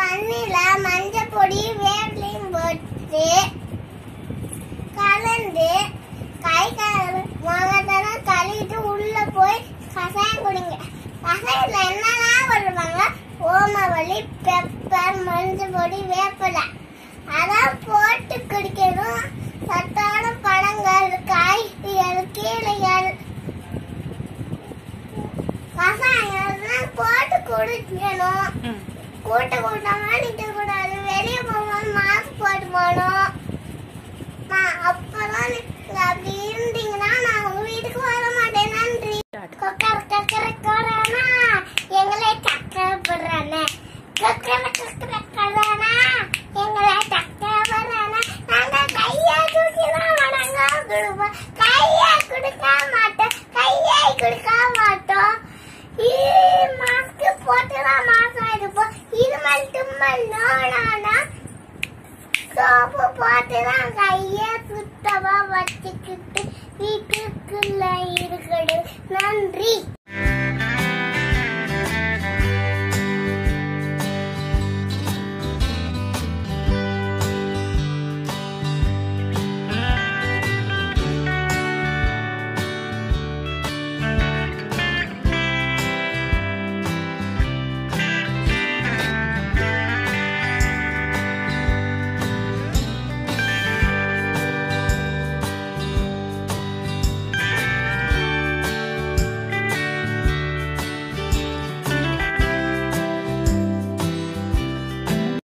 தண்ணியில மஞ்சள் பொடி வேப்பிலையும் போட்டு கலந்து கை கால் முகத்தெல்லாம் கழுவிட்டு உள்ள போய் கசாயம் குடிங்க கசாயத்துல என்னெல்லாம் வருவாங்க ஓமவல்லி பெப்பர் மஞ்சள் பொடி வேப்பிலை அதான் போட்டு குடிக்கணும் சத்தான பழங்கள் காய்கறிகள் கீரைகள் கசாயம் அதெல்லாம் போட்டு குடிக்கணும் ம். கூட்ட கூட்டமா நிக்க கூடாது வெளியே போகும்போது மாஸ்க் போட்டு போகணும் நான் அப்பதான் நீங்க அப்படி இருந்தீங்கன்னா நான் உங்க வீட்டுக்கு வர மாட்டேன் நன்றி Start. கொக்கர கொக்கர கொரோனா எங்களை சக்கர போடுறானே கொக்கர கொக்கர கொரோனா எங்களை சக்கர போடுறானே நாங்க கையை தூக்கி தான் வணங்க கொடுப்போம் கையை கொடுக்க மாட்டோம் கையை கொடுக்க மாட்டோம் மாஸ்க் போட்டு தான் மாசம் இருப்போம் இருமல் தும்மல் நோடானா சோப்பு போட்டு தான் கையை சுத்தமா வச்சுக்கிட்டு வீட்டுக்குள்ள இருக்கணும் நன்றி